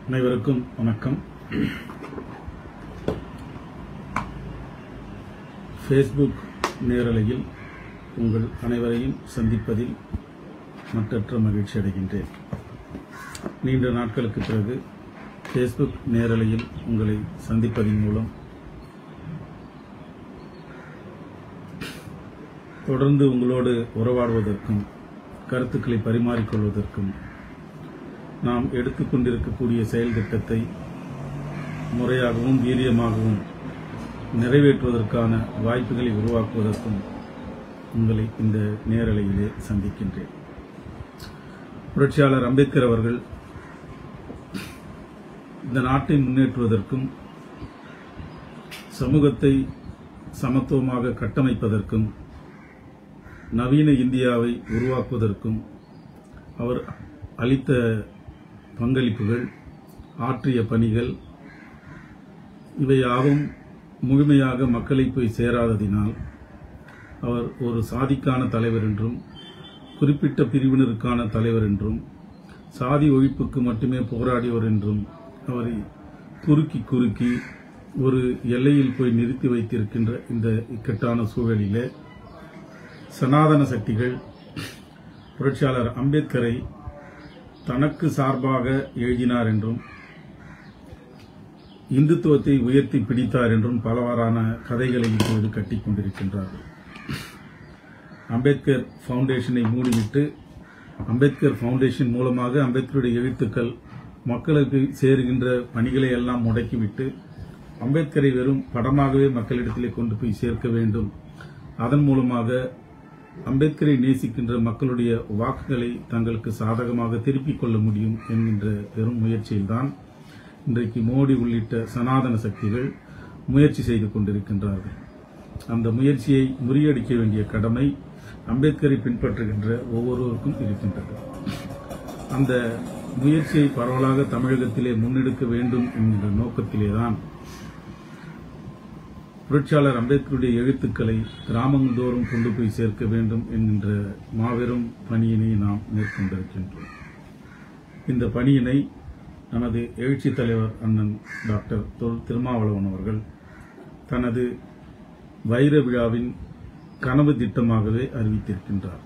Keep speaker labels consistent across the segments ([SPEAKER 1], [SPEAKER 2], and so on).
[SPEAKER 1] அனைவருக்கும் வணக்கம் ஃபேஸ்புக் நேரலையில் உங்கள் அனைவரையும் சந்திப்பதில் மற்றற்ற மகிழ்ச்சி அடைகின்றேன் நீண்ட நாட்களுக்கு பிறகு ஃபேஸ்புக் நேரலையில் உங்களை சந்திப்பதன் மூலம் தொடர்ந்து உங்களோடு உறவாடுவதற்கும் கருத்துக்களை பரிமாறிக்கொள்வதற்கும் நாம் எடுத்துக்கொண்டிருக்கக்கூடிய செயல் திட்டத்தை முறையாகவும் வீரியமாகவும் நிறைவேற்றுவதற்கான வாய்ப்புகளை உருவாக்குவதற்கும் உங்களை இந்த நேரலையிலே சந்திக்கின்றேன் புரட்சியாளர் அம்பேத்கர் அவர்கள் இந்த நாட்டை முன்னேற்றுவதற்கும் சமூகத்தை சமத்துவமாக கட்டமைப்பதற்கும் நவீன இந்தியாவை உருவாக்குவதற்கும் அவர் அளித்த பங்களிப்புகள் ஆற்றிய பணிகள் இவையாவும் முழுமையாக மக்களை போய் சேராததினால் அவர் ஒரு சாதிக்கான தலைவர் என்றும் குறிப்பிட்ட பிரிவினருக்கான தலைவர் என்றும் சாதி ஒழிப்புக்கு மட்டுமே போராடியவர் என்றும் அவரை குறுக்கி குறுக்கி ஒரு எல்லையில் போய் நிறுத்தி வைத்திருக்கின்ற இந்த இக்கட்டான சூழலிலே சனாதன சக்திகள் புரட்சியாளர் அம்பேத்கரை தனக்கு சார்பாக எழுதினார் என்றும் இந்துத்துவத்தை உயர்த்தி பிடித்தார் என்றும் பலவாறான கதைகளை இப்போது கட்டிக் கொண்டிருக்கின்றார்கள் அம்பேத்கர் ஃபவுண்டேஷனை மூடிவிட்டு அம்பேத்கர் ஃபவுண்டேஷன் மூலமாக அம்பேத்கருடைய எழுத்துக்கள் மக்களுக்கு சேருகின்ற பணிகளை எல்லாம் முடக்கிவிட்டு அம்பேத்கரை வெறும் படமாகவே மக்களிடத்திலே கொண்டு போய் சேர்க்க வேண்டும் அதன் மூலமாக அம்பேத்கரை நேசிக்கின்ற மக்களுடைய வாக்குகளை தங்களுக்கு சாதகமாக திருப்பிக் கொள்ள முடியும் என்கின்ற பெரும் முயற்சியில்தான் இன்றைக்கு மோடி உள்ளிட்ட சனாதன சக்திகள் முயற்சி செய்து கொண்டிருக்கின்றார்கள் அந்த முயற்சியை முறியடிக்க வேண்டிய கடமை அம்பேத்கரை பின்பற்றுகின்ற ஒவ்வொருவருக்கும் இருக்கின்றது அந்த முயற்சியை பரவலாக தமிழகத்திலே முன்னெடுக்க வேண்டும் என்கின்ற நோக்கத்திலேதான் புரட்சியாளர் அம்பேத்கருடைய எழுத்துக்களை கிராமங்கள் தோறும் கொண்டு போய் சேர்க்க வேண்டும் என்கின்ற மாபெரும் பணியினை நாம் மேற்கொண்டிருக்கின்றோம் இந்த பணியினை நமது எழுச்சி தலைவர் அண்ணன் டாக்டர் தொல் திருமாவளவன் அவர்கள் தனது வைர விழாவின் கனவு திட்டமாகவே அறிவித்திருக்கின்றார்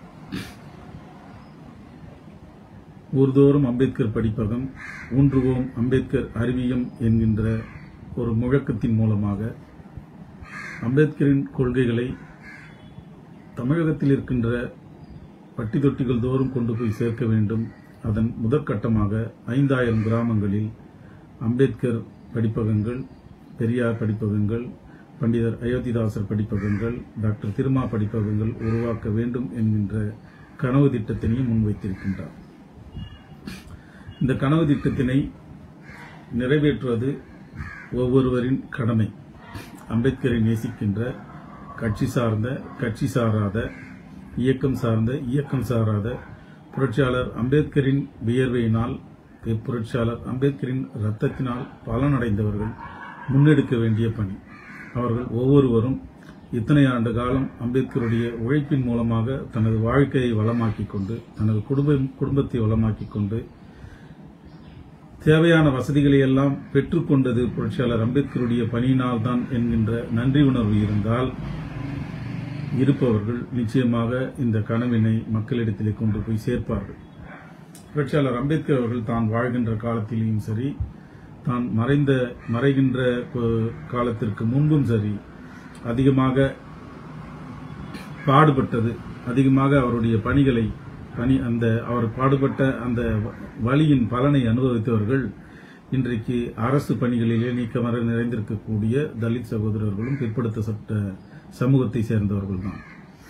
[SPEAKER 1] ஊர்தோறும் அம்பேத்கர் படிப்பகம் ஊன்றுவோம் அம்பேத்கர் அறிவியம் என்கின்ற ஒரு முழக்கத்தின் மூலமாக அம்பேத்கரின் கொள்கைகளை தமிழகத்தில் இருக்கின்ற பட்டி தொட்டிகள் தோறும் கொண்டு போய் சேர்க்க வேண்டும் அதன் முதற்கட்டமாக ஐந்தாயிரம் கிராமங்களில் அம்பேத்கர் படிப்பகங்கள் பெரியார் படிப்பகங்கள் பண்டிதர் அயோத்திதாசர் படிப்பகங்கள் டாக்டர் திருமா படிப்பகங்கள் உருவாக்க வேண்டும் என்கின்ற கனவு திட்டத்தினையும் முன்வைத்திருக்கின்றார் இந்த கனவு திட்டத்தினை நிறைவேற்றுவது ஒவ்வொருவரின் கடமை அம்பேத்கரை நேசிக்கின்ற கட்சி சார்ந்த கட்சி சாராத இயக்கம் சார்ந்த இயக்கம் சாராத புரட்சியாளர் அம்பேத்கரின் வியர்வையினால் புரட்சியாளர் அம்பேத்கரின் இரத்தத்தினால் பலனடைந்தவர்கள் முன்னெடுக்க வேண்டிய பணி அவர்கள் ஒவ்வொருவரும் இத்தனை ஆண்டு காலம் அம்பேத்கருடைய உழைப்பின் மூலமாக தனது வாழ்க்கையை வளமாக்கிக் கொண்டு தனது குடும்ப குடும்பத்தை வளமாக்கிக் கொண்டு தேவையான வசதிகளை எல்லாம் பெற்றுக்கொண்டது புரட்சியாளர் அம்பேத்கருடைய பணியினால் தான் என்கின்ற நன்றி உணர்வு இருந்தால் இருப்பவர்கள் நிச்சயமாக இந்த கனவினை மக்களிடத்திலே கொண்டு போய் சேர்ப்பார்கள் புரட்சியாளர் அம்பேத்கர் அவர்கள் தான் வாழ்கின்ற காலத்திலேயும் சரி தான் மறைந்த மறைகின்ற காலத்திற்கு முன்பும் சரி அதிகமாக பாடுபட்டது அதிகமாக அவருடைய பணிகளை பணி அந்த அவர் பாடுபட்ட அந்த வழியின் பலனை அனுபவித்தவர்கள் இன்றைக்கு அரசு பணிகளிலே நீக்கமர நிறைந்திருக்கக்கூடிய தலித் சகோதரர்களும் பிற்படுத்தப்பட்ட சமூகத்தை சேர்ந்தவர்கள் தான்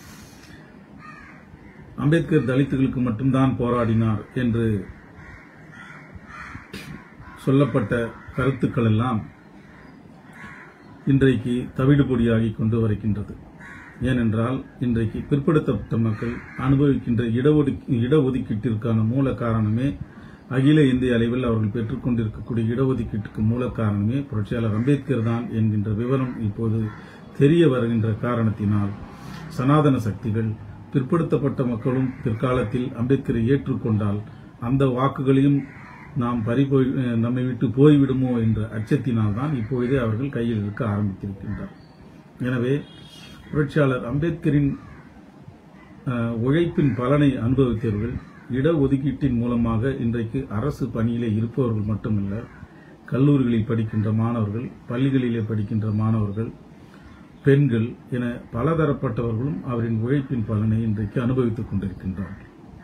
[SPEAKER 1] அம்பேத்கர் தலித்துகளுக்கு மட்டும்தான் போராடினார் என்று சொல்லப்பட்ட கருத்துக்கள் எல்லாம் இன்றைக்கு தவிடுபொடியாகி கொண்டு வருகின்றது ஏனென்றால் இன்றைக்கு பிற்படுத்தப்பட்ட மக்கள் அனுபவிக்கின்ற இடஒதுக்கீ இடஒதுக்கீட்டிற்கான மூல காரணமே அகில இந்திய அளவில் அவர்கள் பெற்றுக்கொண்டிருக்கக்கூடிய இடஒதுக்கீட்டுக்கு மூல காரணமே புரட்சியாளர் அம்பேத்கர் தான் என்கின்ற விவரம் இப்போது தெரிய வருகின்ற காரணத்தினால் சனாதன சக்திகள் பிற்படுத்தப்பட்ட மக்களும் பிற்காலத்தில் அம்பேத்கரை ஏற்றுக்கொண்டால் அந்த வாக்குகளையும் நாம் பறிபோய் நம்மை விட்டு போய்விடுமோ என்ற அச்சத்தினால் தான் இப்பொழுதே அவர்கள் கையில் இருக்க ஆரம்பித்திருக்கின்றார் எனவே புரட்சியாளர் அம்பேத்கரின் அஹ், உழைப்பின் பலனை அனுபவித்தவர்கள் இடஒதுக்கீட்டின் மூலமாக இன்றைக்கு அரசு பணியிலே இருப்பவர்கள் மட்டுமல்ல கல்லூரிகளில் படிக்கின்ற மாணவர்கள் பள்ளிகளிலே படிக்கின்ற மாணவர்கள் பெண்கள் என பலதரப்பட்டவர்களும் அவரின் உழைப்பின் பலனை இன்றைக்கு அனுபவித்துக் கொண்டிருக்கின்றார்கள்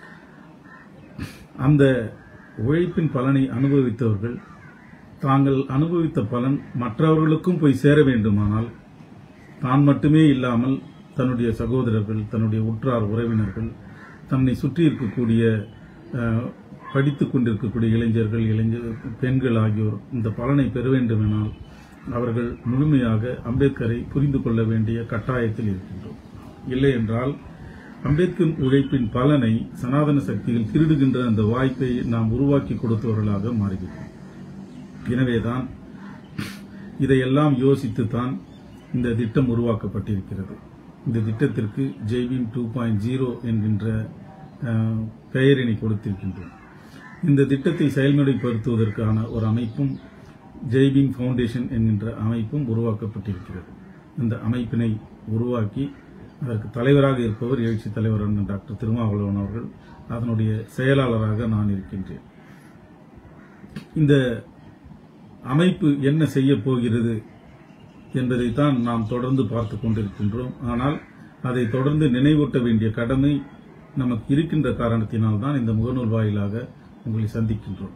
[SPEAKER 1] அந்த உழைப்பின் பலனை அனுபவித்தவர்கள் தாங்கள் அனுபவித்த பலன் மற்றவர்களுக்கும் போய் சேர வேண்டுமானால் தான் மட்டுமே இல்லாமல் தன்னுடைய சகோதரர்கள் தன்னுடைய உற்றார் உறவினர்கள் தன்னை சுற்றி இருக்கக்கூடிய அஹ், படித்துக் கொண்டிருக்கக்கூடிய இளைஞர்கள் இளைஞர் பெண்கள் ஆகியோர் இந்த பலனை பெற வேண்டுமெனால் அவர்கள் முழுமையாக அம்பேத்கரை புரிந்து கொள்ள வேண்டிய கட்டாயத்தில் இருக்கின்றோம் இல்லை என்றால் அம்பேத்கர் உழைப்பின் பலனை சனாதன சக்திகள் திருடுகின்ற அந்த வாய்ப்பை நாம் உருவாக்கி கொடுத்தவர்களாக மாறுகிறோம் எனவேதான் இதையெல்லாம் யோசித்துத்தான் இந்த திட்டம் உருவாக்கப்பட்டிருக்கிறது இந்த திட்டத்திற்கு ஜெய்பீம் டூ பாயிண்ட் ஜீரோ என்கின்ற அஹ், பெயரினை கொடுத்திருக்கின்றோம் இந்த திட்டத்தை செயல்முறைப்படுத்துவதற்கான ஒரு அமைப்பும் ஜெய்பீம் ஃபவுண்டேஷன் என்கின்ற அமைப்பும் உருவாக்கப்பட்டிருக்கிறது இந்த அமைப்பினை உருவாக்கி அதற்கு தலைவராக இருப்பவர் எழுச்சி தலைவர் அண்ணன் டாக்டர் திருமாவளவன் அவர்கள் அதனுடைய செயலாளராக நான் இருக்கின்றேன் இந்த அமைப்பு என்ன செய்ய போகிறது என்பதைத்தான் நாம் தொடர்ந்து பார்த்துக் கொண்டிருக்கின்றோம் ஆனால் அதை தொடர்ந்து நினைவூட்ட வேண்டிய கடமை நமக்கு இருக்கின்ற காரணத்தினால் தான் இந்த முகநூல் வாயிலாக உங்களை சந்திக்கின்றோம்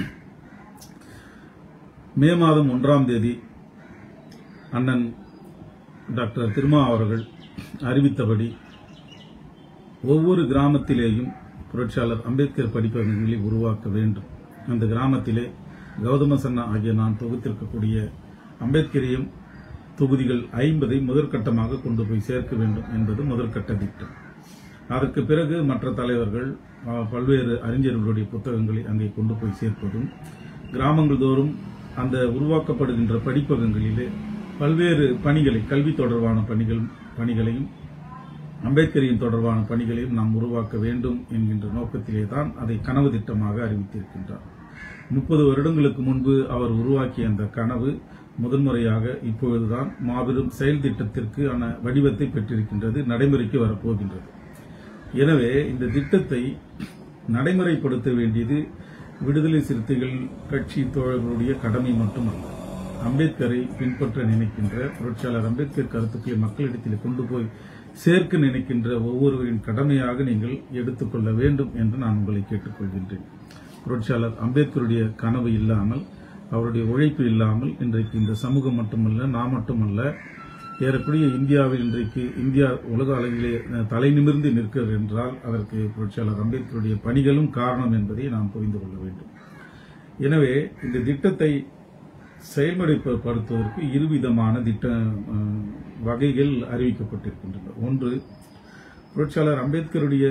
[SPEAKER 1] மே மாதம் ஒன்றாம் தேதி அண்ணன் டாக்டர் திருமா அவர்கள் அறிவித்தபடி ஒவ்வொரு கிராமத்திலேயும் புரட்சியாளர் அம்பேத்கர் படிப்பகங்களை உருவாக்க வேண்டும் அந்த கிராமத்திலே கௌதம சன்னா ஆகிய நான் தொகுத்திருக்கக்கூடிய அம்பேத்கரியம் தொகுதிகள் ஐம்பதை முதற்கட்டமாக கொண்டு போய் சேர்க்க வேண்டும் என்பது முதற்கட்ட திட்டம் அதற்கு பிறகு மற்ற தலைவர்கள் அஹ், பல்வேறு அறிஞர்களுடைய புத்தகங்களை அங்கே கொண்டு போய் சேர்ப்பதும் கிராமங்கள் தோறும் அந்த உருவாக்கப்படுகின்ற படிப்பகங்களிலே பல்வேறு பணிகளை கல்வி தொடர்பான பணிகள் பணிகளையும் அம்பேத்கரின் தொடர்பான பணிகளையும் நாம் உருவாக்க வேண்டும் என்கின்ற நோக்கத்திலே தான் அதை கனவு திட்டமாக அறிவித்திருக்கின்றார் முப்பது வருடங்களுக்கு முன்பு அவர் உருவாக்கிய அந்த கனவு முதன்முறையாக இப்பொழுதுதான் மாபெரும் செயல் திட்டத்திற்கான வடிவத்தை பெற்றிருக்கின்றது நடைமுறைக்கு வரப்போகின்றது எனவே இந்த திட்டத்தை நடைமுறைப்படுத்த வேண்டியது விடுதலை சிறுத்தைகள் கட்சி தோழர்களுடைய கடமை மட்டுமல்ல அம்பேத்கரை பின்பற்ற நினைக்கின்ற புரட்சியாளர் அம்பேத்கர் கருத்துக்களை மக்களிடத்தில் கொண்டு போய் சேர்க்க நினைக்கின்ற ஒவ்வொருவரின் கடமையாக நீங்கள் எடுத்துக்கொள்ள வேண்டும் என்று நான் உங்களை கேட்டுக்கொள்கின்றேன் புரட்சியாளர் அம்பேத்கருடைய கனவு இல்லாமல் அவருடைய உழைப்பு இல்லாமல் இன்றைக்கு இந்த சமூகம் மட்டுமல்ல நான் மட்டுமல்ல ஏறக்குறைய இந்தியாவில் இன்றைக்கு இந்தியா உலக அளவிலே அஹ், தலை நிமிர்ந்து நிற்கிறது என்றால் அதற்கு புரட்சியாளர் அம்பேத்கருடைய பணிகளும் காரணம் என்பதை நாம் புரிந்து கொள்ள வேண்டும் எனவே இந்த திட்டத்தை செயல்முறைப்படுத்துவதற்கு இருவிதமான திட்ட அஹ், வகைகள் அறிவிக்கப்பட்டிருக்கின்றன ஒன்று புரட்சியாளர் அம்பேத்கருடைய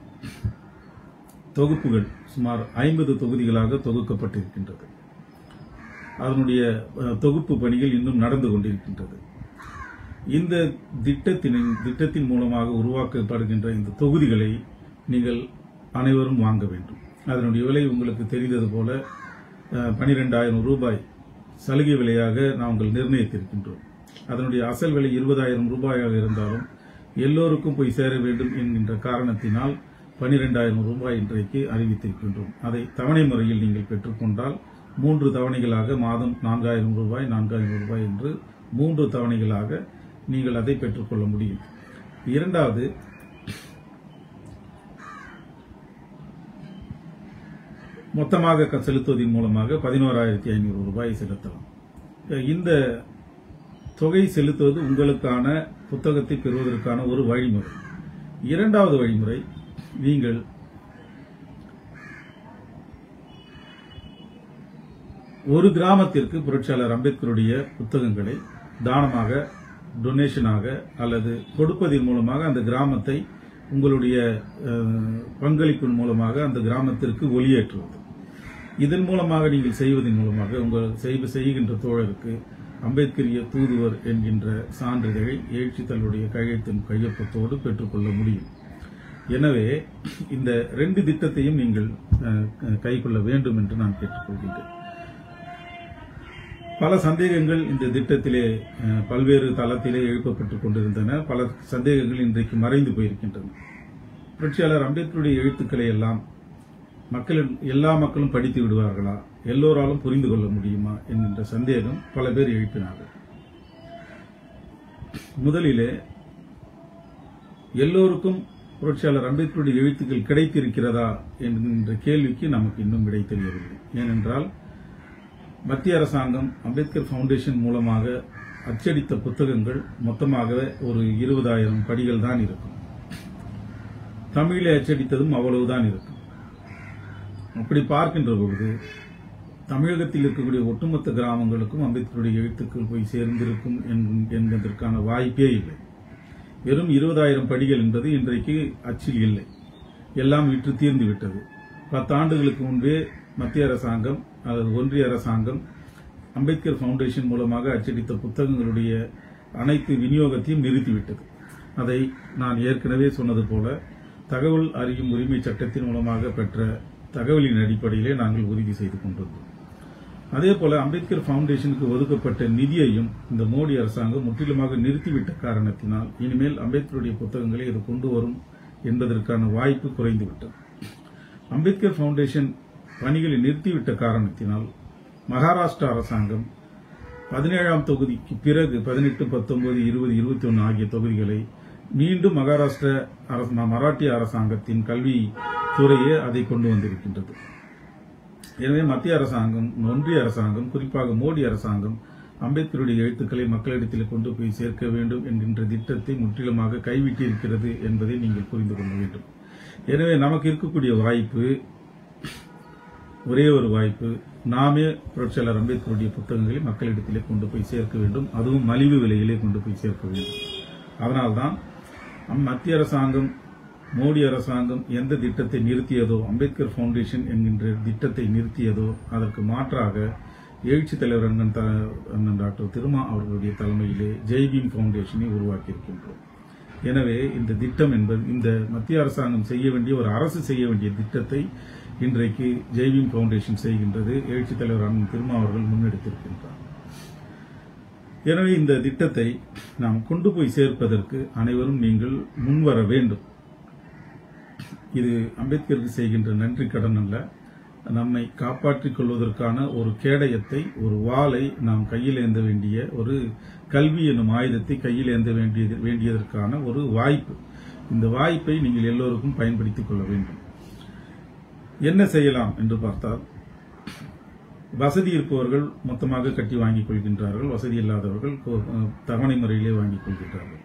[SPEAKER 1] தொகுப்புகள் சுமார் ஐம்பது தொகுதிகளாக தொகுக்கப்பட்டிருக்கின்றது அதனுடைய அஹ், தொகுப்பு பணிகள் இன்னும் நடந்து கொண்டிருக்கின்றது இந்த திட்டத்தின் திட்டத்தின் மூலமாக உருவாக்கப்படுகின்ற இந்த தொகுதிகளை நீங்கள் அனைவரும் வாங்க வேண்டும் அதனுடைய விலை உங்களுக்கு தெரிந்தது போல பனிரெண்டாயிரம் ரூபாய் சலுகை விலையாக நாங்கள் நிர்ணயித்திருக்கின்றோம் அதனுடைய அசல் விலை இருபதாயிரம் ரூபாயாக இருந்தாலும் எல்லோருக்கும் போய் சேர வேண்டும் என்கின்ற காரணத்தினால் பனிரெண்டாயிரம் ரூபாய் இன்றைக்கு அறிவித்திருக்கின்றோம் அதை தவணை முறையில் நீங்கள் பெற்றுக்கொண்டால் மூன்று தவணைகளாக மாதம் நான்காயிரம் ரூபாய் நான்காயிரம் ரூபாய் என்று மூன்று தவணைகளாக நீங்கள் அதை பெற்றுக்கொள்ள முடியும் இரண்டாவது மொத்தமாக க- செலுத்துவதன் மூலமாக பதினோராயிரத்தி ஐநூறு ரூபாய் செலுத்தலாம் இந்த தொகை செலுத்துவது உங்களுக்கான புத்தகத்தை பெறுவதற்கான ஒரு வழிமுறை இரண்டாவது வழிமுறை நீங்கள் ஒரு கிராமத்திற்கு புரட்சியாளர் அம்பேத்கருடைய புத்தகங்களை தானமாக டொனேஷனாக அல்லது கொடுப்பதன் மூலமாக அந்த கிராமத்தை உங்களுடைய அஹ், பங்களிப்பின் மூலமாக அந்த கிராமத்திற்கு ஒளியேற்றுவது இதன் மூலமாக நீங்கள் செய்வதன் மூலமாக உங்கள் செய்வ செய்கின்ற தோழருக்கு அம்பேத்கரிய தூதுவர் என்கின்ற சான்றிதழை எழுச்சி தன்னுடைய கையெழுத்தின் கையொப்பத்தோடு பெற்றுக்கொள்ள முடியும் எனவே இந்த ரெண்டு திட்டத்தையும் நீங்கள் அஹ், கைக்கொள்ள வேண்டும் என்று நான் கேட்டுக்கொள்கின்றேன் பல சந்தேகங்கள் இந்த திட்டத்திலே அஹ், பல்வேறு தளத்திலே எழுப்பப்பட்டுக் கொண்டிருந்தன பல சந்தேகங்கள் இன்றைக்கு மறைந்து போயிருக்கின்றன புரட்சியாளர் அம்பேத்கருடைய எழுத்துக்களை எல்லாம் மக்கள் எல்லா மக்களும் படித்து விடுவார்களா எல்லோராலும் புரிந்து கொள்ள முடியுமா என்கின்ற சந்தேகம் பல பேர் எழுப்பினார்கள் முதலிலே எல்லோருக்கும் புரட்சியாளர் அம்பேத்கருடைய எழுத்துக்கள் கிடைத்திருக்கிறதா என்கின்ற கேள்விக்கு நமக்கு இன்னும் விடை தெரியவில்லை ஏனென்றால் மத்திய அரசாங்கம் அம்பேத்கர் ஃபவுண்டேஷன் மூலமாக அச்சடித்த புத்தகங்கள் மொத்தமாக ஒரு இருபதாயிரம் படிகள் தான் இருக்கும் தமிழிலே அச்சடித்ததும் அவ்வளவுதான் இருக்கும் அப்படி பார்க்கின்ற பொழுது தமிழகத்தில் இருக்கக்கூடிய ஒட்டுமொத்த கிராமங்களுக்கும் அம்பேத்கருடைய எழுத்துக்கள் போய் சேர்ந்திருக்கும் என்- என்பதற்கான வாய்ப்பே இல்லை வெறும் இருபதாயிரம் படிகள் என்பது இன்றைக்கு அச்சில் இல்லை எல்லாம் விற்று தீர்ந்து விட்டது பத்தாண்டுகளுக்கு முன்பே மத்திய அரசாங்கம் அல்லது ஒன்றிய அரசாங்கம் அம்பேத்கர் ஃபவுண்டேஷன் மூலமாக அச்சடித்த புத்தகங்களுடைய அனைத்து விநியோகத்தையும் நிறுத்திவிட்டது அதை நான் ஏற்கனவே சொன்னது போல தகவல் அறியும் உரிமை சட்டத்தின் மூலமாக பெற்ற தகவலின் அடிப்படையிலே நாங்கள் உறுதி செய்து கொண்டிருந்தோம் அதே போல அம்பேத்கர் ஃபவுண்டேஷனுக்கு ஒதுக்கப்பட்ட நிதியையும் இந்த மோடி அரசாங்கம் முற்றிலுமாக நிறுத்திவிட்ட காரணத்தினால் இனிமேல் அம்பேத்கருடைய புத்தகங்களை இது கொண்டு வரும் என்பதற்கான வாய்ப்பு குறைந்துவிட்டது அம்பேத்கர் ஃபவுண்டேஷன் பணிகளை நிறுத்திவிட்ட காரணத்தினால் மகாராஷ்டிரா அரசாங்கம் பதினேழாம் தொகுதிக்கு பிறகு பதினெட்டு பத்தொன்பது இருபது இருபத்தி ஒன்று ஆகிய தொகுதிகளை மீண்டும் மகாராஷ்டிர அரச மராட்டிய அரசாங்கத்தின் கல்வி துறையே அதை கொண்டு வந்திருக்கின்றது எனவே மத்திய அரசாங்கம் ஒன்றிய அரசாங்கம் குறிப்பாக மோடி அரசாங்கம் அம்பேத்கருடைய எழுத்துக்களை மக்களிடத்தில் கொண்டு போய் சேர்க்க வேண்டும் என்கின்ற திட்டத்தை முற்றிலுமாக கைவிட்டிருக்கிறது என்பதை நீங்கள் புரிந்து கொள்ள வேண்டும் எனவே நமக்கு இருக்கக்கூடிய வாய்ப்பு ஒரே ஒரு வாய்ப்பு நாமே புரட்சியாளர் அம்பேத்கருடைய புத்தகங்களை மக்களிடத்திலே கொண்டு போய் சேர்க்க வேண்டும் அதுவும் மலிவு விலையிலே கொண்டு போய் சேர்க்க வேண்டும் அதனால்தான் அம் மத்திய அரசாங்கம் மோடி அரசாங்கம் எந்த திட்டத்தை நிறுத்தியதோ அம்பேத்கர் ஃபவுண்டேஷன் என்கின்ற திட்டத்தை நிறுத்தியதோ அதற்கு மாற்றாக எழுச்சி தலைவர் அண்ணன் த- அண்ணன் டாக்டர் திருமா அவர்களுடைய தலைமையிலே ஜெய்பீம் ஃபவுண்டேஷனை உருவாக்கியிருக்கின்றோம் எனவே இந்த திட்டம் என்பது இந்த மத்திய அரசாங்கம் செய்ய வேண்டிய ஒரு அரசு செய்ய வேண்டிய திட்டத்தை இன்றைக்கு ஜெய்பீம் ஃபவுண்டேஷன் செய்கின்றது எழுச்சி தலைவர் அண்ணன் திருமா அவர்கள் முன்னெடுத்திருக்கின்றார் எனவே இந்த திட்டத்தை நாம் கொண்டு போய் சேர்ப்பதற்கு அனைவரும் நீங்கள் முன்வர வேண்டும் இது அம்பேத்கருக்கு செய்கின்ற நன்றி கடன் அல்ல நம்மை காப்பாற்றிக் கொள்வதற்கான ஒரு கேடயத்தை ஒரு வாளை நாம் கையில் ஏந்த வேண்டிய ஒரு கல்வி எனும் ஆயுதத்தை கையில் ஏந்த வேண்டியது வேண்டியதற்கான ஒரு வாய்ப்பு இந்த வாய்ப்பை நீங்கள் எல்லோருக்கும் பயன்படுத்திக் கொள்ள வேண்டும் என்ன செய்யலாம் என்று பார்த்தால் வசதி இருப்பவர்கள் மொத்தமாக கட்டி வாங்கிக் கொள்கின்றார்கள் வசதி இல்லாதவர்கள் கொ- அஹ், தவணை முறையிலே வாங்கிக் கொள்கின்றார்கள்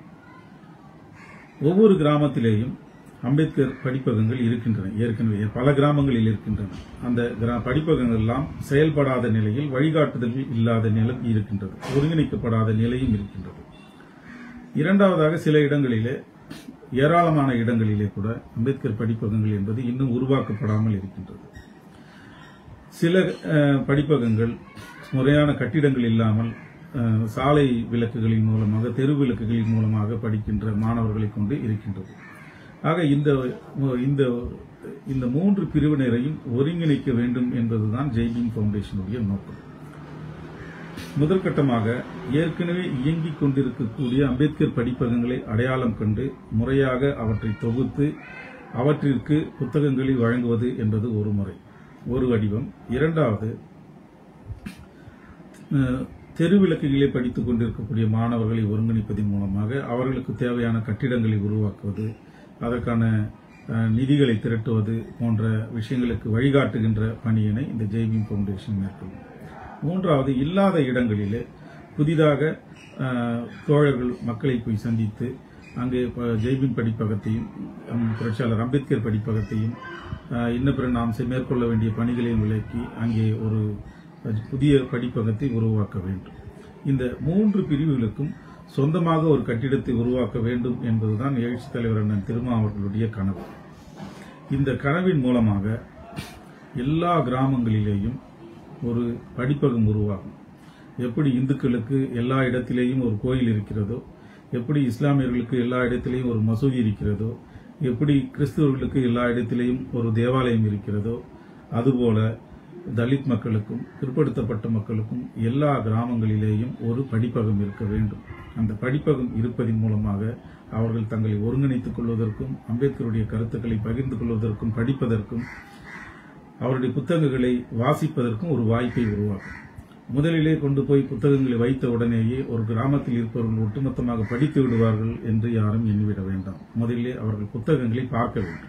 [SPEAKER 1] ஒவ்வொரு கிராமத்திலேயும் அம்பேத்கர் படிப்பகங்கள் இருக்கின்றன ஏற்கனவே பல கிராமங்களில் இருக்கின்றன அந்த கிரா- படிப்பகங்கள் எல்லாம் செயல்படாத நிலையில் வழிகாட்டுதல் இல்லாத நிலை இருக்கின்றது ஒருங்கிணைக்கப்படாத நிலையும் இருக்கின்றது இரண்டாவதாக சில இடங்களிலே ஏராளமான இடங்களிலே கூட அம்பேத்கர் படிப்பகங்கள் என்பது இன்னும் உருவாக்கப்படாமல் இருக்கின்றது சில அஹ், படிப்பகங்கள் முறையான கட்டிடங்கள் இல்லாமல் அஹ், சாலை விளக்குகளின் மூலமாக தெரு விளக்குகளின் மூலமாக படிக்கின்ற மாணவர்களை கொண்டு இருக்கின்றது ஆக இந்த இந்த இந்த மூன்று பிரிவினரையும் ஒருங்கிணைக்க வேண்டும் என்பதுதான் ஜெய்பீம் ஃபவுண்டேஷனுடைய நோக்கம் முதற்கட்டமாக ஏற்கனவே இயங்கிக் கொண்டிருக்கக்கூடிய அம்பேத்கர் படிப்பகங்களை அடையாளம் கண்டு முறையாக அவற்றை தொகுத்து அவற்றிற்கு புத்தகங்களை வழங்குவது என்பது ஒரு முறை ஒரு வடிவம் இரண்டாவது அஹ், தெருவிளக்குகளை படித்துக் கொண்டிருக்கக்கூடிய மாணவர்களை ஒருங்கிணைப்பதன் மூலமாக அவர்களுக்கு தேவையான கட்டிடங்களை உருவாக்குவது அதற்கான அஹ், நிதிகளை திரட்டுவது போன்ற விஷயங்களுக்கு வழிகாட்டுகின்ற பணியினை இந்த ஜெய்பீம் ஃபவுண்டேஷன் மேற்கொள்ளும் மூன்றாவது இல்லாத இடங்களிலே புதிதாக அஹ், தோழர்கள் மக்களை போய் சந்தித்து அங்கே ப- ஜெய்பீம் படிப்பகத்தையும் அம், புரட்சியாளர் அம்பேத்கர் படிப்பகத்தையும் அஹ், இன்ன பிற நாம் செ- மேற்கொள்ள வேண்டிய பணிகளையும் விளக்கி அங்கே ஒரு புதிய படிப்பகத்தை உருவாக்க வேண்டும் இந்த மூன்று பிரிவுகளுக்கும் சொந்தமாக ஒரு கட்டிடத்தை உருவாக்க வேண்டும் என்பதுதான் எழுச்சி தலைவர் அண்ணன் திருமா அவர்களுடைய கனவு இந்த கனவின் மூலமாக எல்லா கிராமங்களிலேயும் ஒரு படிப்பகம் உருவாகும் எப்படி இந்துக்களுக்கு எல்லா இடத்திலேயும் ஒரு கோயில் இருக்கிறதோ எப்படி இஸ்லாமியர்களுக்கு எல்லா இடத்திலேயும் ஒரு மசூதி இருக்கிறதோ எப்படி கிறிஸ்தவர்களுக்கு எல்லா இடத்திலேயும் ஒரு தேவாலயம் இருக்கிறதோ அதுபோல தலித் மக்களுக்கும் பிற்படுத்தப்பட்ட மக்களுக்கும் எல்லா கிராமங்களிலேயும் ஒரு படிப்பகம் இருக்க வேண்டும் அந்த படிப்பகம் இருப்பதன் மூலமாக அவர்கள் தங்களை ஒருங்கிணைத்துக் கொள்வதற்கும் அம்பேத்கருடைய கருத்துக்களை பகிர்ந்து கொள்வதற்கும் படிப்பதற்கும் அவருடைய புத்தகங்களை வாசிப்பதற்கும் ஒரு வாய்ப்பை உருவாக்கும் முதலிலே கொண்டு போய் புத்தகங்களை வைத்த உடனேயே ஒரு கிராமத்தில் இருப்பவர்கள் ஒட்டுமொத்தமாக படித்து விடுவார்கள் என்று யாரும் எண்ணிவிட வேண்டாம் முதலிலே அவர்கள் புத்தகங்களை பார்க்க வேண்டும்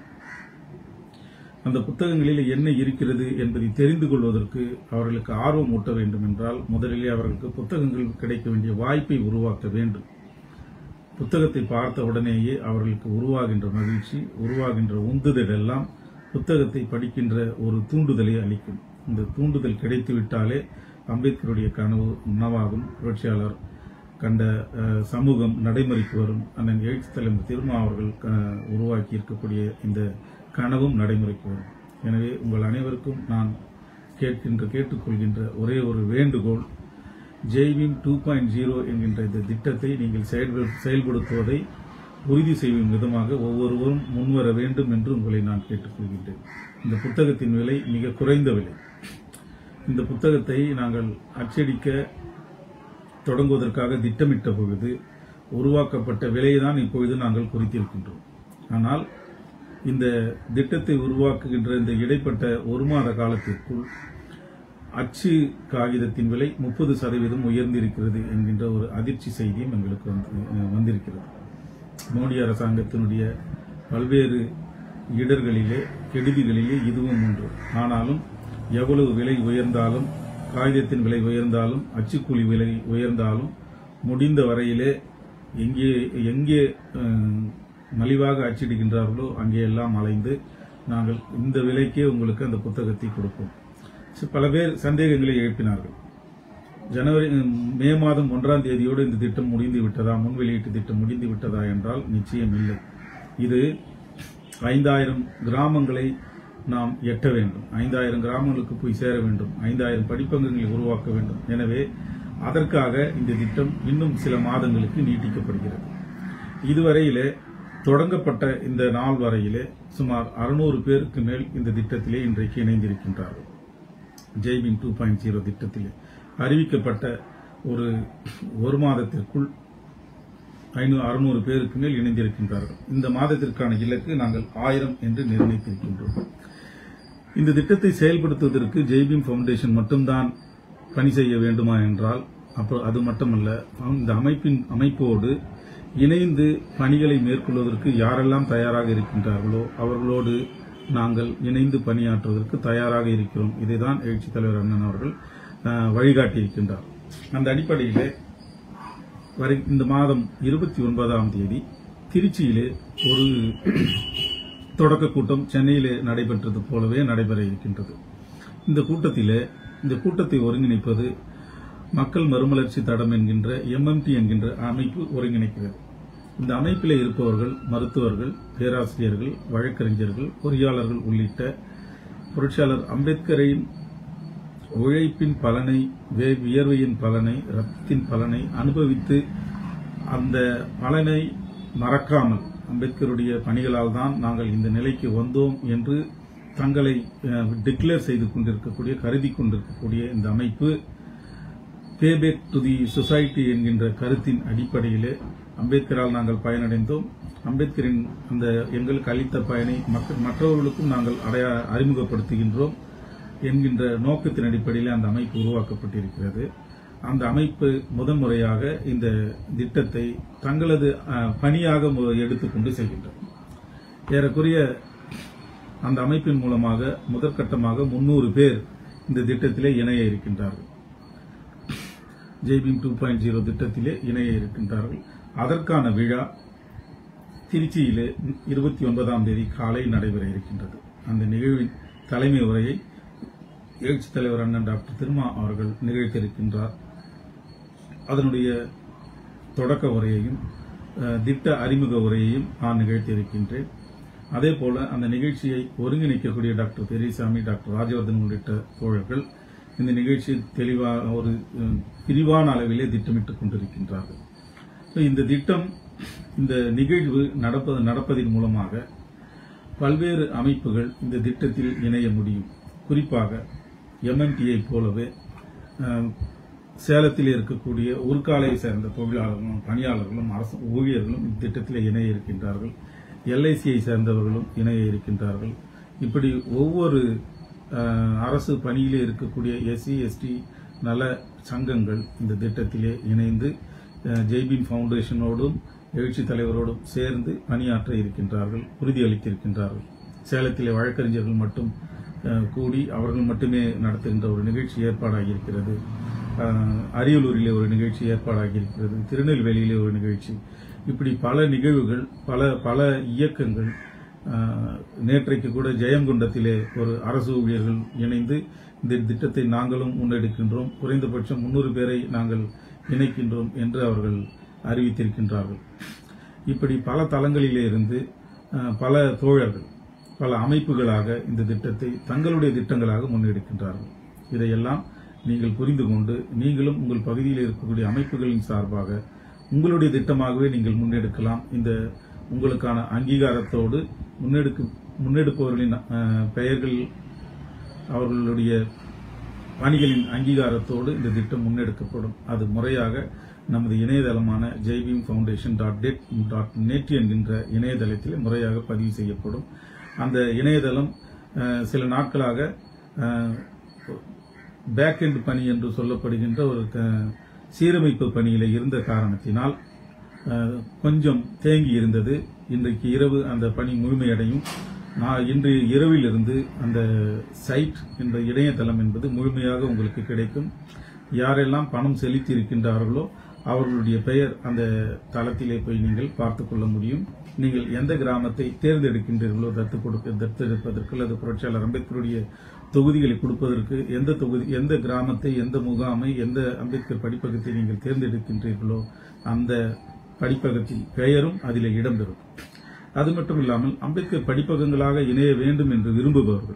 [SPEAKER 1] அந்த புத்தகங்களில் என்ன இருக்கிறது என்பதை தெரிந்து கொள்வதற்கு அவர்களுக்கு ஆர்வம் ஊட்ட வேண்டும் என்றால் முதலிலே அவர்களுக்கு புத்தகங்கள் கிடைக்க வேண்டிய வாய்ப்பை உருவாக்க வேண்டும் புத்தகத்தை பார்த்த உடனேயே அவர்களுக்கு உருவாகின்ற மகிழ்ச்சி உருவாகின்ற உந்துதல் எல்லாம் புத்தகத்தை படிக்கின்ற ஒரு தூண்டுதலை அளிக்கும் இந்த தூண்டுதல் கிடைத்துவிட்டாலே அம்பேத்கருடைய கனவு நனவாகும் புரட்சியாளர் கண்ட அஹ், சமூகம் நடைமுறைக்கு வரும் அண்ணன் எழுச்சி தலைவர் திருமா அவர்கள் க- உருவாக்கி இருக்கக்கூடிய இந்த கனவும் நடைமுறைக்கு வரும் எனவே உங்கள் அனைவருக்கும் நான் கேட்கின்ற கேட்டுக்கொள்கின்ற ஒரே ஒரு வேண்டுகோள் ஜெய்வின் டூ பாயிண்ட் ஜீரோ என்கின்ற இந்த திட்டத்தை நீங்கள் செயல்படு- செயல்படுத்துவதை உறுதி செய்யும் விதமாக ஒவ்வொருவரும் முன்வர வேண்டும் என்று உங்களை நான் கேட்டுக்கொள்கின்றேன் இந்த புத்தகத்தின் விலை மிக குறைந்த விலை இந்த புத்தகத்தை நாங்கள் அச்சடிக்க தொடங்குவதற்காக திட்டமிட்ட பொழுது உருவாக்கப்பட்ட விலையை தான் இப்பொழுது நாங்கள் குறித்திருக்கின்றோம் ஆனால் இந்த திட்டத்தை உருவாக்குகின்ற இந்த இடைப்பட்ட ஒரு மாத காலத்திற்குள் அச்சு காகிதத்தின் விலை முப்பது சதவீதம் உயர்ந்திருக்கிறது என்கின்ற ஒரு அதிர்ச்சி செய்தியும் எங்களுக்கு வந்து வந்திருக்கிறது மோடி அரசாங்கத்தினுடைய பல்வேறு இடர்களிலே கெடுதிகளிலே இதுவும் ஒன்று ஆனாலும் எவ்வளவு விலை உயர்ந்தாலும் காகிதத்தின் விலை உயர்ந்தாலும் அச்சுக்கூலி விலை உயர்ந்தாலும் முடிந்த வரையிலே எங்கே எங்கே அஹ், மலிவாக அச்சிடுகின்றார்களோ அங்கே எல்லாம் அலைந்து நாங்கள் இந்த விலைக்கே உங்களுக்கு அந்த புத்தகத்தை கொடுப்போம் சி- பல பேர் சந்தேகங்களை எழுப்பினார்கள் ஜனவரி மே மாதம் ஒன்றாம் தேதியோடு இந்த திட்டம் முடிந்து விட்டதா முன் வெளியீட்டு திட்டம் முடிந்து விட்டதா என்றால் நிச்சயம் இல்லை இது ஐந்தாயிரம் கிராமங்களை நாம் எட்ட வேண்டும் ஐந்தாயிரம் கிராமங்களுக்கு போய் சேர வேண்டும் ஐந்தாயிரம் படிப்பகங்களை உருவாக்க வேண்டும் எனவே அதற்காக இந்த திட்டம் இன்னும் சில மாதங்களுக்கு நீட்டிக்கப்படுகிறது இதுவரையிலே தொடங்கப்பட்ட இந்த நாள் வரையிலே சுமார் அறுநூறு பேருக்கு மேல் இந்த திட்டத்திலே இன்றைக்கு இணைந்திருக்கின்றார்கள் ஜெய்பின் டூ பாயிண்ட் ஜீரோ திட்டத்தில் அறிவிக்கப்பட்ட ஒரு ஒரு மாதத்திற்குள் ஐநூறு அறுநூறு பேருக்கு மேல் இணைந்திருக்கின்றார்கள் இந்த மாதத்திற்கான இலக்கு நாங்கள் ஆயிரம் என்று நிர்ணயித்திருக்கின்றோம் இந்த திட்டத்தை செயல்படுத்துவதற்கு ஜெய்பீம் ஃபவுண்டேஷன் மட்டும்தான் பணி செய்ய வேண்டுமா என்றால் அப்போ அது மட்டுமல்ல இந்த அமைப்பின் அமைப்போடு இணைந்து பணிகளை மேற்கொள்வதற்கு யாரெல்லாம் தயாராக இருக்கின்றார்களோ அவர்களோடு நாங்கள் இணைந்து பணியாற்றுவதற்கு தயாராக இருக்கிறோம் இதைதான் எழுச்சி தலைவர் அண்ணன் அவர்கள் அஹ், வழிகாட்டியிருக்கின்றார் அந்த அடிப்படையிலே வரை இந்த மாதம் இருபத்தி ஒன்பதாம் தேதி திருச்சியிலே ஒரு தொடக்க கூட்டம் சென்னையிலே நடைபெற்றது போலவே நடைபெற இருக்கின்றது இந்த கூட்டத்திலே இந்த கூட்டத்தை ஒருங்கிணைப்பது மக்கள் மறுமலர்ச்சி தடம் என்கின்ற எம்எம்டி என்கின்ற அமைப்பு ஒருங்கிணைக்கிறது இந்த அமைப்பிலே இருப்பவர்கள் மருத்துவர்கள் பேராசிரியர்கள் வழக்கறிஞர்கள் பொறியாளர்கள் உள்ளிட்ட புரட்சியாளர் அம்பேத்கரின் உழைப்பின் பலனை வே- வியர்வையின் பலனை ரத்தத்தின் பலனை அனுபவித்து அந்த பலனை மறக்காமல் அம்பேத்கருடைய பணிகளால் தான் நாங்கள் இந்த நிலைக்கு வந்தோம் என்று தங்களை டிக்ளேர் செய்து கொண்டிருக்கக்கூடிய கருதி கொண்டிருக்கக்கூடிய இந்த அமைப்பு பேபேக் டு தி சொசைட்டி என்கின்ற கருத்தின் அடிப்படையிலே அம்பேத்கரால் நாங்கள் பயனடைந்தோம் அம்பேத்கரின் அந்த எங்களுக்கு அளித்த பயனை மற்ற- மற்றவர்களுக்கும் நாங்கள் அடைய அறிமுகப்படுத்துகின்றோம் என்கின்ற நோக்கத்தின் அடிப்படையில் அந்த அமைப்பு உருவாக்கப்பட்டிருக்கிறது அந்த அமைப்பு முதன்முறையாக இந்த திட்டத்தை தங்களது அஹ், பணியாக மு- எடுத்துக்கொண்டு செல்கின்றது ஏறக்குறைய அந்த அமைப்பின் மூலமாக முதற்கட்டமாக முன்னூறு பேர் இந்த திட்டத்திலே இணைய இருக்கின்றார்கள் ஜெய்பீம் டூ பாயிண்ட் ஜீரோ திட்டத்திலே இணைய இருக்கின்றார்கள் அதற்கான விழா திருச்சியிலே இருபத்தி ஒன்பதாம் தேதி காலை நடைபெற இருக்கின்றது அந்த நிகழ்வின் தலைமை உரையை எழுச்சி தலைவர் அண்ணன் டாக்டர் திருமா அவர்கள் நிகழ்த்தியிருக்கின்றார் அதனுடைய தொடக்க உரையையும் அஹ், திட்ட அறிமுக உரையையும் நான் நிகழ்த்தியிருக்கின்றேன் அதே போல அந்த நிகழ்ச்சியை ஒருங்கிணைக்கக்கூடிய டாக்டர் பெரியசாமி டாக்டர் ராஜவர்தன் உள்ளிட்ட தோழர்கள் இந்த நிகழ்ச்சியை தெளிவாக ஒரு அஹ், விரிவான அளவிலே திட்டமிட்டுக் கொண்டிருக்கின்றார்கள் So, இந்த திட்டம் இந்த நிகழ்வு நடப்பது நடப்பதன் மூலமாக பல்வேறு அமைப்புகள் இந்த திட்டத்தில் இணைய முடியும் குறிப்பாக எம்எம்டியை போலவே அஹ், சேலத்தில் இருக்கக்கூடிய உருக்காலையை சேர்ந்த தொழிலாளர்களும் பணியாளர்களும் அரசு ஊழியர்களும் இந்த திட்டத்தில் இணைய இருக்கின்றார்கள் எல்ஐசியை சேர்ந்தவர்களும் இணைய இருக்கின்றார்கள் இப்படி ஒவ்வொரு அஹ், அரசு பணியிலே இருக்கக்கூடிய எஸ்சி எஸ்டி நல சங்கங்கள் இந்த திட்டத்திலே இணைந்து அஹ், ஜெய்பீம் ஃபவுண்டேஷனோடும் எழுச்சி தலைவரோடும் சேர்ந்து பணியாற்ற இருக்கின்றார்கள் உறுதியளித்திருக்கின்றார்கள் சேலத்திலே வழக்கறிஞர்கள் மட்டும் அஹ், கூடி அவர்கள் மட்டுமே நடத்துகின்ற ஒரு நிகழ்ச்சி ஏற்பாடாகி இருக்கிறது அஹ், அரியலூரிலே ஒரு நிகழ்ச்சி ஏற்பாடாகி இருக்கிறது திருநெல்வேலியிலே ஒரு நிகழ்ச்சி இப்படி பல நிகழ்வுகள் பல பல இயக்கங்கள் அஹ், நேற்றைக்கு கூட ஜெயங்கொண்டத்திலே ஒரு அரசு ஊழியர்கள் இணைந்து இந்த திட்டத்தை நாங்களும் முன்னெடுக்கின்றோம் குறைந்தபட்சம் முன்னூறு பேரை நாங்கள் இணைக்கின்றோம் என்று அவர்கள் அறிவித்திருக்கின்றார்கள் இப்படி பல தளங்களிலே இருந்து அஹ், பல தோழர்கள் பல அமைப்புகளாக இந்த திட்டத்தை தங்களுடைய திட்டங்களாக முன்னெடுக்கின்றார்கள் இதையெல்லாம் நீங்கள் புரிந்து கொண்டு நீங்களும் உங்கள் பகுதியில் இருக்கக்கூடிய அமைப்புகளின் சார்பாக உங்களுடைய திட்டமாகவே நீங்கள் முன்னெடுக்கலாம் இந்த உங்களுக்கான அங்கீகாரத்தோடு முன்னெடுக்க முன்னெடுப்பவர்களின் அஹ், பெயர்கள் அவர்களுடைய பணிகளின் அங்கீகாரத்தோடு இந்த திட்டம் முன்னெடுக்கப்படும் அது முறையாக நமது இணையதளமான Jai Bhim foundation dot ted dot net என்கின்ற இணையதளத்தில் முறையாக பதிவு செய்யப்படும் அந்த இணையதளம் அஹ், சில நாட்களாக பேக் எண்ட் பணி என்று சொல்லப்படுகின்ற ஒரு க- சீரமைப்பு பணியில இருந்த காரணத்தினால் அஹ், கொஞ்சம் தேங்கி இருந்தது இன்றைக்கு இரவு அந்த பணி முழுமையடையும் நான் இன்று இரவில் இருந்து அந்த சைட் என்ற இணையதளம் என்பது முழுமையாக உங்களுக்கு கிடைக்கும் யாரெல்லாம் பணம் செலுத்தி இருக்கின்றார்களோ அவர்களுடைய பெயர் அந்த தளத்திலே போய் நீங்கள் பார்த்துக் கொள்ள முடியும் நீங்கள் எந்த கிராமத்தை தேர்ந்தெடுக்கின்றீர்களோ தத்து கொடுக்க தத்தெடுப்பதற்கு அல்லது புரட்சியாளர் அம்பேத்கருடைய தொகுதிகளை கொடுப்பதற்கு எந்த தொகுதி எந்த கிராமத்தை எந்த முகாமை எந்த அம்பேத்கர் படிப்பகத்தை நீங்கள் தேர்ந்தெடுக்கின்றீர்களோ அந்த படிப்பகத்தின் பெயரும் அதிலே இடம்பெறும் அது மட்டும் இல்லாமல் அம்பேத்கர் படிப்பகங்களாக இணைய வேண்டும் என்று விரும்புபவர்கள்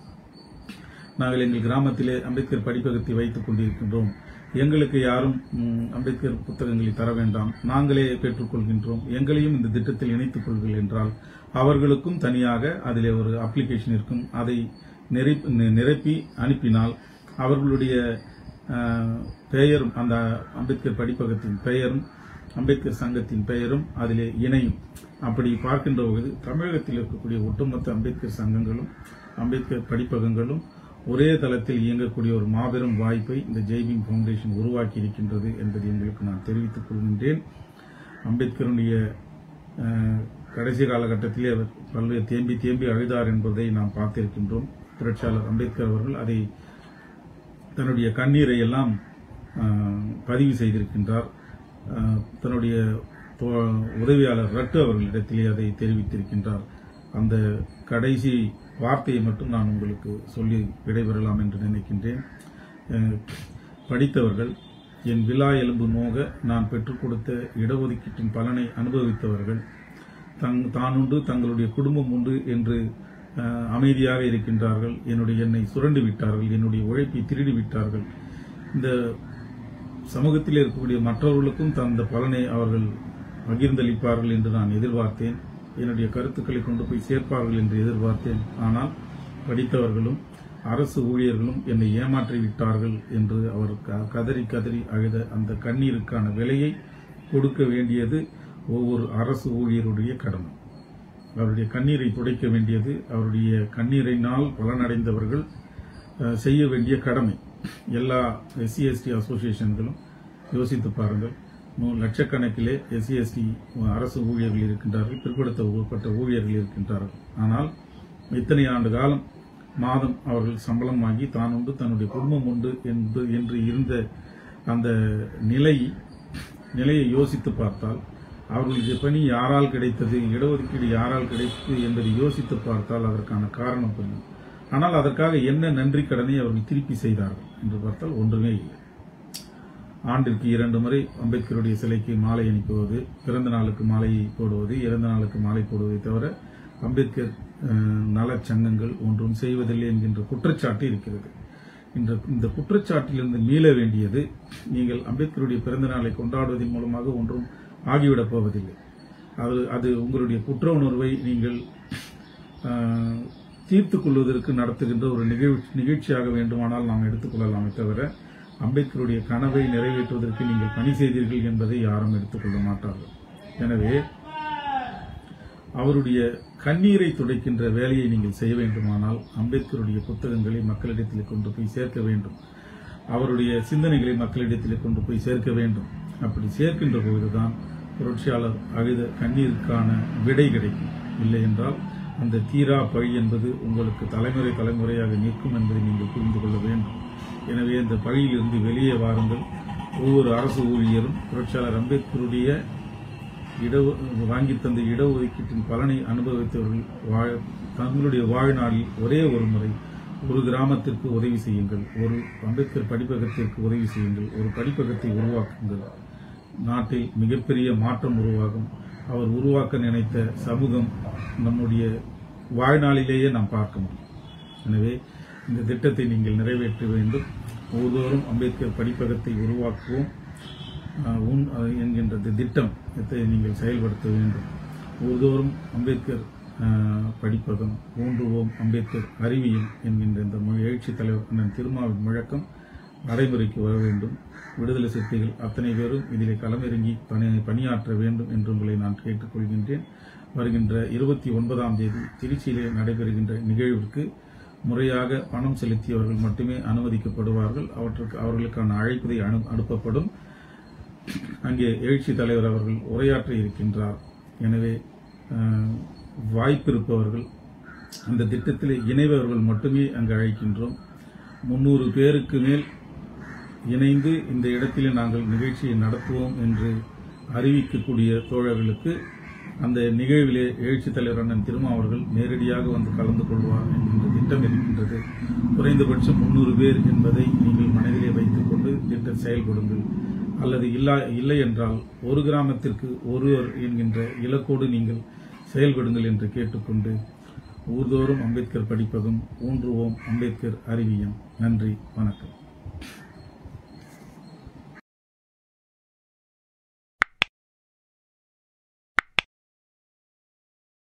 [SPEAKER 1] நாங்கள் எங்கள் கிராமத்திலே அம்பேத்கர் படிப்பகத்தை வைத்துக் கொண்டிருக்கின்றோம் எங்களுக்கு யாரும் ம், அம்பேத்கர் புத்தகங்களை தர வேண்டாம் நாங்களே பெற்றுக்கொள்கின்றோம் எங்களையும் இந்த திட்டத்தில் இணைத்துக் கொள்கள் என்றால் அவர்களுக்கும் தனியாக அதிலே ஒரு அப்ளிகேஷன் இருக்கும் அதை நிரப்பி நிரப்பி அனுப்பினால் அவர்களுடைய அஹ், பெயரும் அந்த அம்பேத்கர் படிப்பகத்தின் பெயரும் அம்பேத்கர் சங்கத்தின் பெயரும் அதிலே இணையும் அப்படி பார்க்கின்ற போது தமிழகத்தில் இருக்கக்கூடிய ஒட்டுமொத்த அம்பேத்கர் சங்கங்களும் அம்பேத்கர் படிப்பகங்களும் ஒரே தளத்தில் இயங்கக்கூடிய ஒரு மாபெரும் வாய்ப்பை இந்த ஜெய்பீம் ஃபவுண்டேஷன் உருவாக்கி இருக்கின்றது என்பதை உங்களுக்கு நான் தெரிவித்துக் கொள்கின்றேன் அம்பேத்கருடைய அஹ், கடைசி காலகட்டத்திலே அவர் பல்வேறு தேம்பி தேம்பி அழுதார் என்பதை நாம் பார்த்திருக்கின்றோம் புரட்சியாளர் அம்பேத்கர் அவர்கள் அதை தன்னுடைய கண்ணீரை எல்லாம் அஹ், பதிவு செய்திருக்கின்றார் அஹ், தன்னுடைய தோ- உதவியாளர் ரட்டு அவர்களிடத்திலே அதை தெரிவித்திருக்கின்றார் அந்த கடைசி வார்த்தையை மட்டும் நான் உங்களுக்கு சொல்லி விடைபெறலாம் என்று நினைக்கின்றேன் அஹ், படித்தவர்கள் என் விழா எலும்பு நோக நான் பெற்றுக் கொடுத்த இடஒதுக்கீட்டின் பலனை அனுபவித்தவர்கள் தங் தானுண்டு தங்களுடைய குடும்பம் உண்டு என்று அஹ், அமைதியாக இருக்கின்றார்கள் என்னுடைய என்னை சுரண்டு விட்டார்கள் என்னுடைய உழைப்பை திருடி விட்டார்கள் இந்த சமூகத்தில் இருக்கக்கூடிய மற்றவர்களுக்கும் தந்த பலனை அவர்கள் பகிர்ந்தளிப்பார்கள் என்று நான் எதிர்பார்த்தேன் என்னுடைய கருத்துக்களை கொண்டு போய் சேர்ப்பார்கள் என்று எதிர்பார்த்தேன் ஆனால் படித்தவர்களும் அரசு ஊழியர்களும் என்னை ஏமாற்றி விட்டார்கள் என்று அவர் க- கதறி கதறி அழுத அந்த கண்ணீருக்கான விலையை கொடுக்க வேண்டியது ஒவ்வொரு அரசு ஊழியருடைய கடமை அவருடைய கண்ணீரை துடைக்க வேண்டியது அவருடைய கண்ணீரினால் பலனடைந்தவர்கள் அஹ், செய்ய வேண்டிய கடமை எல்லா எஸ்சி எஸ்டி அசோசியேஷன்களும் யோசித்து பாருங்கள் நூ- லட்சக்கணக்கிலே எஸ்சி எஸ்டி அரசு ஊழியர்கள் இருக்கின்றார்கள் பிற்படுத்தப்பட்ட ஊழியர்கள் இருக்கின்றார்கள் ஆனால் இத்தனை ஆண்டு காலம் மாதம் அவர்கள் சம்பளம் வாங்கி தான் உண்டு தன்னுடைய குடும்பம் உண்டு என்று என்று இருந்த அந்த நிலை நிலையை யோசித்து பார்த்தால் அவர்களுடைய பணி யாரால் கிடைத்தது இடஒதுக்கீடு யாரால் கிடைத்தது என்பதை யோசித்து பார்த்தால் அதற்கான காரணம் புரியும் ஆனால் அதற்காக என்ன நன்றி கடனை அவர்கள் திருப்பி செய்தார்கள் என்று பார்த்தால் ஒன்றுமே இல்லை ஆண்டிற்கு இரண்டு முறை அம்பேத்கருடைய சிலைக்கு மாலை அனுப்புவது பிறந்த நாளுக்கு மாலை போடுவது இறந்த நாளுக்கு மாலை போடுவதை தவிர அம்பேத்கர் அஹ், நலச் சங்கங்கள் ஒன்றும் செய்வதில்லை என்கின்ற குற்றச்சாட்டு இருக்கிறது இந்த இந்த குற்றச்சாட்டிலிருந்து மீள வேண்டியது நீங்கள் அம்பேத்கருடைய பிறந்த நாளை கொண்டாடுவதன் மூலமாக ஒன்றும் ஆகிவிடப் போவதில்லை அது அது உங்களுடைய குற்ற உணர்வை நீங்கள் அஹ், தீர்த்துக் கொள்வதற்கு நடத்துகின்ற ஒரு நிகழ்ச்சி நிகழ்ச்சியாக வேண்டுமானால் நாம் எடுத்துக்கொள்ளலாமே தவிர அம்பேத்கருடைய கனவை நிறைவேற்றுவதற்கு நீங்கள் பணி செய்தீர்கள் என்பதை யாரும் எடுத்துக்கொள்ள மாட்டார்கள் எனவே அவருடைய கண்ணீரை துடைக்கின்ற வேலையை நீங்கள் செய்ய வேண்டுமானால் அம்பேத்கருடைய புத்தகங்களை மக்களிடத்தில் கொண்டு போய் சேர்க்க வேண்டும் அவருடைய சிந்தனைகளை மக்களிடத்தில் கொண்டு போய் சேர்க்க வேண்டும் அப்படி சேர்க்கின்ற பொழுதுதான் புரட்சியாளர் அழுத கண்ணீருக்கான விடை கிடைக்கும் இல்லை என்றால் அந்த தீரா பழி என்பது உங்களுக்கு தலைமுறை தலைமுறையாக நிற்கும் என்பதை நீங்கள் புரிந்து கொள்ள வேண்டும் எனவே இந்த பழியிலிருந்து வெளியே வாருங்கள் ஒவ்வொரு அரசு ஊழியரும் புரட்சியாளர் அம்பேத்கருடைய இட வாங்கி தந்த இடஒதுக்கீட்டின் பலனை அனுபவித்தவர்கள் வாழ் தங்களுடைய வாழ்நாளில் ஒரே ஒரு முறை ஒரு கிராமத்திற்கு உதவி செய்யுங்கள் ஒரு அம்பேத்கர் படிப்பகத்திற்கு உதவி செய்யுங்கள் ஒரு படிப்பகத்தை உருவாக்குங்கள் நாட்டில் மிகப்பெரிய மாற்றம் உருவாகும் அவர் உருவாக்க நினைத்த சமூகம் நம்முடைய வாழ்நாளிலேயே நாம் பார்க்க முடியும் எனவே இந்த திட்டத்தை நீங்கள் நிறைவேற்ற வேண்டும் ஒவ்வொருவரும் அம்பேத்கர் படிப்பகத்தை உருவாக்குவோம் அஹ், உன் அஹ், என்கின்ற இந்த திட்டம் இதை நீங்கள் செயல்படுத்த வேண்டும் ஒவ்வொருவரும் அம்பேத்கர் அஹ், படிப்பகம் ஊன்றுவோம் அம்பேத்கர் அறிவியல் என்கின்ற இந்த மு- எழுச்சி தலைவர் அண்ணன் திருமாவின் முழக்கம் நடைமுறைக்கு வர வேண்டும் விடுதலை சிறுத்தைகள் அத்தனை பேரும் இதிலே களமிறங்கி பணி பணியாற்ற வேண்டும் என்று உங்களை நான் கேட்டுக்கொள்கின்றேன் வருகின்ற இருபத்தி ஒன்பதாம் தேதி திருச்சியிலே நடைபெறுகின்ற நிகழ்விற்கு முறையாக பணம் செலுத்தியவர்கள் மட்டுமே அனுமதிக்கப்படுவார்கள் அவற்றுக்கு அவர்களுக்கான அழைப்புதை அனு அனுப்பப்படும் அங்கே எழுச்சி தலைவர் அவர்கள் உரையாற்ற இருக்கின்றார் எனவே அஹ், வாய்ப்பிருப்பவர்கள் அந்த திட்டத்தில் இணைபவர்கள் மட்டுமே அங்கு அழைக்கின்றோம் முன்னூறு பேருக்கு மேல் இணைந்து இந்த இடத்திலே நாங்கள் நிகழ்ச்சியை நடத்துவோம் என்று அறிவிக்கக்கூடிய தோழர்களுக்கு அந்த நிகழ்விலே எழுச்சி தலைவர் அண்ணன் திருமா அவர்கள் நேரடியாக வந்து கலந்து கொள்வார் என்கின்ற திட்டம் இருக்கின்றது குறைந்தபட்சம் முன்னூறு பேர் என்பதை நீங்கள் மனதிலே வைத்துக் கொண்டு திட்டம் செயல்படுங்கள் அல்லது இல்லா இல்லை என்றால் ஒரு கிராமத்திற்கு ஒருவர் என்கின்ற இலக்கோடு நீங்கள் செயல்படுங்கள் என்று கேட்டுக்கொண்டு ஊர்தோறும் அம்பேத்கர் படிப்பதும் ஊன்றுவோம் அம்பேத்கர் அறிவியம் நன்றி வணக்கம்